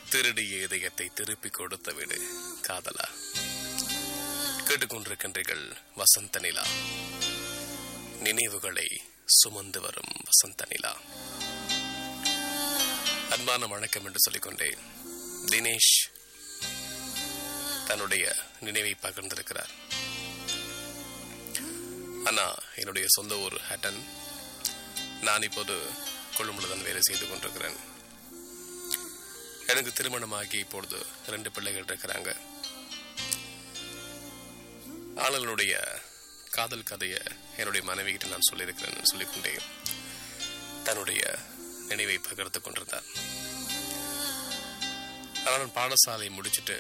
திருடிய இதயத்தை திருப்பி கொடுத்த விடு காதலா கேட்டுக்கொண்டிருக்கின்றீர்கள் வசந்த நிலா நினைவுகளை சுமந்து வரும் வசந்த நிலா அன்பான வணக்கம் என்று சொல்லிக்கொண்டே தினேஷ் தன்னுடைய நினைவை பகிர்ந்திருக்கிறார் அண்ணா என்னுடைய சொந்த ஊர் ஹட்டன் நான் இப்போது கொள்ளும்புலதான் வேலை செய்து கொண்டிருக்கிறேன் எனக்கு திருமணமாகி இப்பொழுது ரெண்டு பிள்ளைகள் இருக்கிறாங்க ஆளுங்களுடைய காதல் கதையை என்னுடைய மனைவி கிட்ட நான் சொல்லியிருக்கிறேன் சொல்லிக்கொண்டே தன்னுடைய நினைவை பகிர்ந்து கொண்டிருந்தார் ஆனால் நான் பாடசாலை முடிச்சுட்டு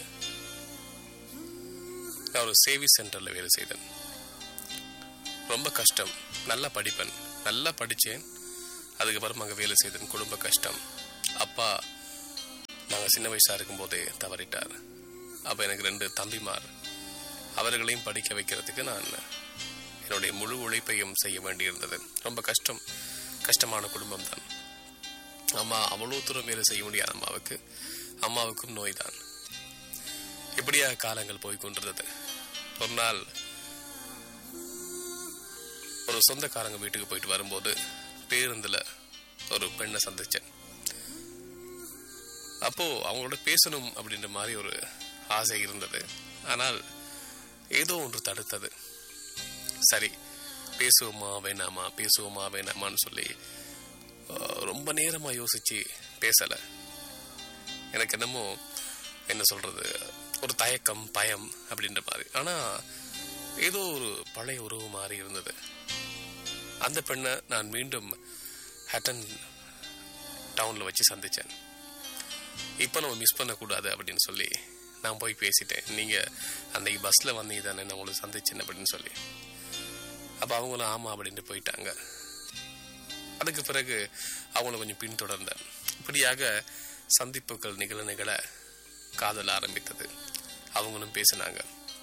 நான் ஒரு சேவிஸ் சென்டர்ல வேலை செய்தேன் ரொம்ப கஷ்டம் நல்லா படிப்பேன் நல்லா படித்தேன் அதுக்கப்புறம் அங்கே வேலை செய்தேன் குடும்ப கஷ்டம் அப்பா நாங்கள் சின்ன வயசாக இருக்கும்போதே தவறிட்டார் அப்போ எனக்கு ரெண்டு தம்பிமார் அவர்களையும் படிக்க வைக்கிறதுக்கு நான் என்னுடைய முழு உழைப்பையும் செய்ய வேண்டியிருந்தது ரொம்ப கஷ்டம் கஷ்டமான குடும்பம் தான் அம்மா அவ்வளோ தூரம் வேலை செய்ய முடியாது அம்மாவுக்கு அம்மாவுக்கும் நோய் தான் இப்படியாக காலங்கள் போய் கொண்டிருந்தது ஒரு நாள் ஒரு சொந்தக்காரங்க வீட்டுக்கு போயிட்டு வரும்போது பேருந்துல ஒரு பெண்ணை சந்திச்சேன் அப்போ அவங்களோட பேசணும் அப்படின்ற மாதிரி ஒரு ஆசை இருந்தது ஆனால் ஏதோ ஒன்று தடுத்தது சரி பேசுவோமா வேணாமா பேசுவோமா வேணாமான்னு சொல்லி அஹ், ரொம்ப நேரமா யோசிச்சு பேசல எனக்கு என்னமோ என்ன சொல்றது ஒரு தயக்கம் பயம் அப்படின்ற மாதிரி ஆனா ஏதோ ஒரு பழைய உறவு மாதிரி இருந்தது அந்த பெண்ணை நான் மீண்டும் ஹட்டன் டவுன்ல வச்சு சந்திச்சேன் இப்போ நம்ம மிஸ் பண்ணக்கூடாது அப்படின்னு சொல்லி நான் போய் பேசிட்டேன் நீங்க அன்னைக்கு பஸ்ல வந்தீங்க தானே நான் உங்களை சந்திச்சேன் அப்படின்னு சொல்லி அப்ப அவங்களும் ஆமா அப்படின்ட்டு போயிட்டாங்க அதுக்கு பிறகு அவங்கள கொஞ்சம் பின்தொடர்ந்தேன் இப்படியாக சந்திப்புகள் நிகழ நிகழ காதல் ஆரம்பித்தது அவங்களும் பேசினாங்க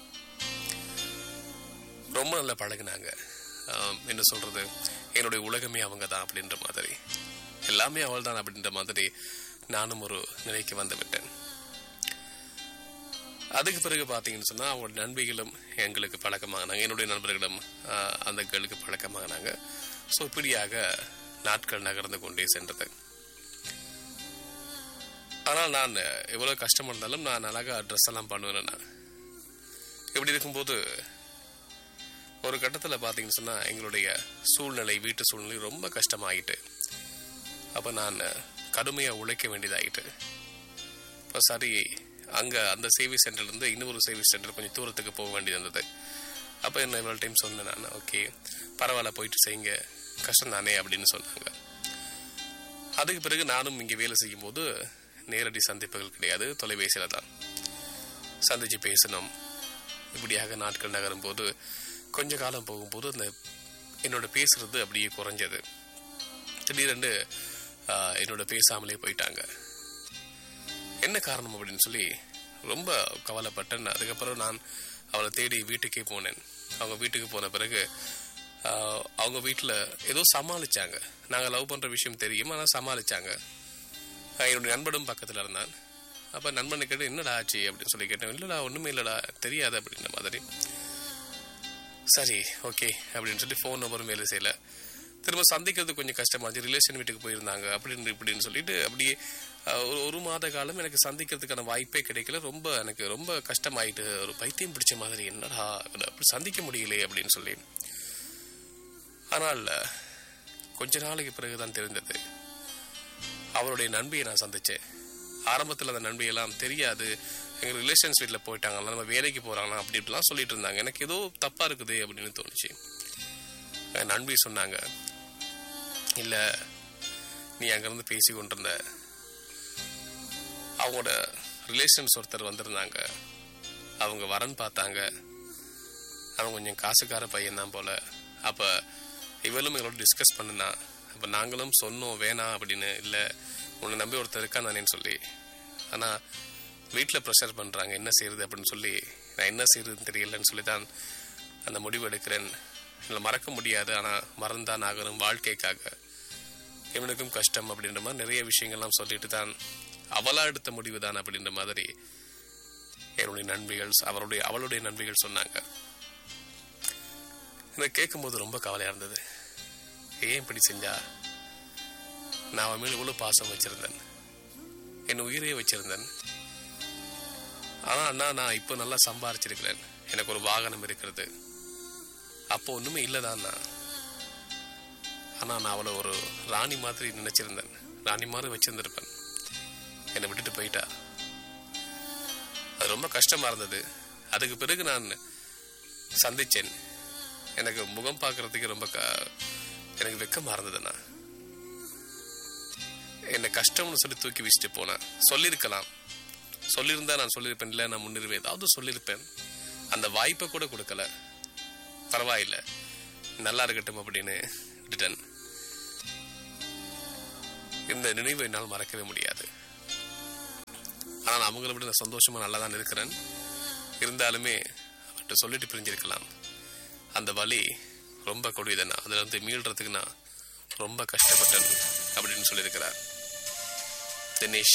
ரொம்ப நல்லா பழகுனாங்க ஆம், என்ன சொல்றது என்னுடைய உலகமே அவங்க தான் அப்படின்ற மாதிரி எல்லாமே அவள் தான் அப்படின்ற மாதிரி நானும் ஒரு நிலைக்கு வந்து விட்டேன் அதுக்கு பிறகு பார்த்தீங்கன்னு சொன்னா அவங்களோட நண்பிகளும் எங்களுக்கு பழக்கமாகினாங்க என்னுடைய நண்பர்களிடம் ஆஹ், அந்த கேளுக்கு பழக்கமாகினாங்க ஸோ இப்படியாக நாட்கள் நகர்ந்து கொண்டே சென்றது ஆனால் நான் எவ்வளவு கஷ்டம் இருந்தாலும் நான் அழகா ட்ரெஸ் எல்லாம் பண்ணுவேன் நான் இப்படி இருக்கும்போது ஒரு கட்டத்தில் பார்த்தீங்கன்னு சொன்னா எங்களுடைய சூழ்நிலை வீட்டு சூழ்நிலை ரொம்ப கஷ்டமாயிட்டு அப்போ நான் கடுமையாக உழைக்க வேண்டியதாயிட்டு இப்போ சரி அங்கே அந்த சேவை சென்டர்லேருந்து இன்னொரு சேவை சென்டர் கொஞ்சம் தூரத்துக்கு போக வேண்டியது இருந்தது அப்போ என்ன இவ்வளோ டைம் சொன்னேன் நான் ஓகே பரவாயில்ல போயிட்டு செய்யுங்க கஷ்டம் தானே அப்படின்னு சொன்னாங்க அதுக்கு பிறகு நானும் இங்கே வேலை செய்யும்போது நேரடி சந்திப்புகள் கிடையாது தொலைபேசியில் தான் சந்திச்சு பேசணும் இப்படியாக நாட்கள் நகரும் போது கொஞ்ச காலம் போகும்போது அந்த என்னோட பேசுறது அப்படியே குறைஞ்சது திடீரென்று ஆஹ், என்னோட பேசாமலே போயிட்டாங்க என்ன காரணம் அப்படின்னு சொல்லி ரொம்ப கவலைப்பட்டேன் அதுக்கப்புறம் நான் அவளை தேடி வீட்டுக்கே போனேன் அவங்க வீட்டுக்கு போன பிறகு ஆஹ், அவங்க வீட்டில் ஏதோ சமாளிச்சாங்க நாங்கள் லவ் பண்ணுற விஷயம் தெரியும் ஆனால் சமாளிச்சாங்க ஆஹ், என்னுடைய நண்பனும் பக்கத்தில் இருந்தான் அப்போ நண்பனை கேட்டு என்னடா ஆச்சு அப்படின்னு சொல்லி கேட்டேன் இல்லைடா ஒன்றுமே இல்லைடா தெரியாது அப்படின்ற மாதிரி சரி ஓகே அப்படின்னு சொல்லி ஃபோன் நம்பரும் வேலை செய்யல திரும்ப சந்திக்கிறது கொஞ்சம் கஷ்டமா இருந்துச்சு ரிலேஷன் வீட்டுக்கு போயிருந்தாங்க அப்படின்னு இப்படின்னு சொல்லிட்டு அப்படியே அஹ், ஒரு ஒரு மாத காலம் எனக்கு சந்திக்கிறதுக்கான வாய்ப்பே கிடைக்கல ரொம்ப எனக்கு ரொம்ப கஷ்டமாயிட்டு ஒரு பைத்தியம் பிடிச்ச மாதிரி என்னடா இவனை அப்படி சந்திக்க முடியலையே அப்படின்னு சொல்லி ஆனால் கொஞ்ச நாளைக்கு பிறகுதான் தெரிந்தது அவருடைய நண்பியை நான் சந்திச்சேன் ஆரம்பத்தில் அந்த நண்பியெல்லாம் தெரியாது எங்கள் ரிலேஷன்ஸ் வீட்டில் போயிட்டாங்களா நம்ம வேலைக்கு போகிறாங்களா அப்படி இப்படிலாம் சொல்லிட்டு இருந்தாங்க எனக்கு ஏதோ தப்பாக இருக்குது அப்படின்னு தோணுச்சு என் நண்பி சொன்னாங்க இல்லை நீ அங்கேருந்து பேசி கொண்டிருந்த அவங்களோட ரிலேஷன்ஸ் ஒருத்தர் வந்திருந்தாங்க அவங்க வரன் பார்த்தாங்க அவன் கொஞ்சம் காசுக்கார பையன் தான் போல அப்போ இவளும் எங்களோட டிஸ்கஸ் பண்ணுனா அப்போ நாங்களும் சொன்னோம் வேணாம் அப்படின்னு இல்லை உன்னை நம்பி ஒருத்தர் இருக்கான் சொல்லி ஆனால் வீட்டில் ப்ரெஷர் பண்ணுறாங்க என்ன செய்யறது அப்படின்னு சொல்லி நான் என்ன செய்யறதுன்னு தெரியலன்னு சொல்லி தான் அந்த முடிவு எடுக்கிறேன் இல்லை மறக்க முடியாது ஆனால் மறந்தான் ஆகணும் வாழ்க்கைக்காக இவனுக்கும் கஷ்டம் அப்படின்ற மாதிரி நிறைய விஷயங்கள்லாம் சொல்லிட்டு தான் அவளா எடுத்த முடிவு தான் அப்படின்ற மாதிரி என்னுடைய நண்பிகள் அவருடைய அவளுடைய நண்பிகள் சொன்னாங்க எனக்கு கேட்கும்போது ரொம்ப கவலையா இருந்தது ஏன் இப்படி செஞ்சா நான் அவன் மேல் இவ்வளவு பாசம் வச்சிருந்தேன் என் உயிரையே வச்சிருந்தேன் ஆனா அண்ணா நான் இப்போ நல்லா சம்பாரிச்சிருக்கிறேன் எனக்கு ஒரு வாகனம் இருக்கிறது அப்போ ஒண்ணுமே இல்லதான்னா ஆனா நான் அவளை ஒரு ராணி மாதிரி நினைச்சிருந்தேன் ராணி மாதிரி வச்சிருந்திருப்பேன் என்னை விட்டுட்டு போயிட்டா அது ரொம்ப கஷ்டமா இருந்தது அதுக்கு பிறகு நான் சந்திச்சேன் எனக்கு முகம் பார்க்கறதுக்கு ரொம்ப க- எனக்கு வெக்கமா இருந்ததுண்ணா என்ன கஷ்டம்னு சொல்லி தூக்கி வச்சுட்டு போனேன் சொல்லியிருக்கலாம் சொல்லியிருந்தா நான் சொல்லியிருப்பேன் இல்லை நான் முன்னிருவேன் ஏதாவது சொல்லியிருப்பேன் அந்த வாய்ப்பை கூட கொடுக்கல பரவாயில்ல நல்லா இருக்கட்டும் அப்படின்னு விட்டுட்டேன் இந்த நினைவை என்னால் மறக்கவே முடியாது ஆனால் அவங்கள விட நான் சந்தோஷமா நல்லா தான் இருக்கிறேன் இருந்தாலுமே அவர்கிட்ட சொல்லிட்டு பிரிஞ்சிருக்கலாம் அந்த வலி ரொம்ப கொடியதுண்ணா அதுல இருந்து மீள்றதுக்கு நான் ரொம்ப கஷ்டப்பட்டேன் அப்படின்னு சொல்லியிருக்கிறார் தினேஷ்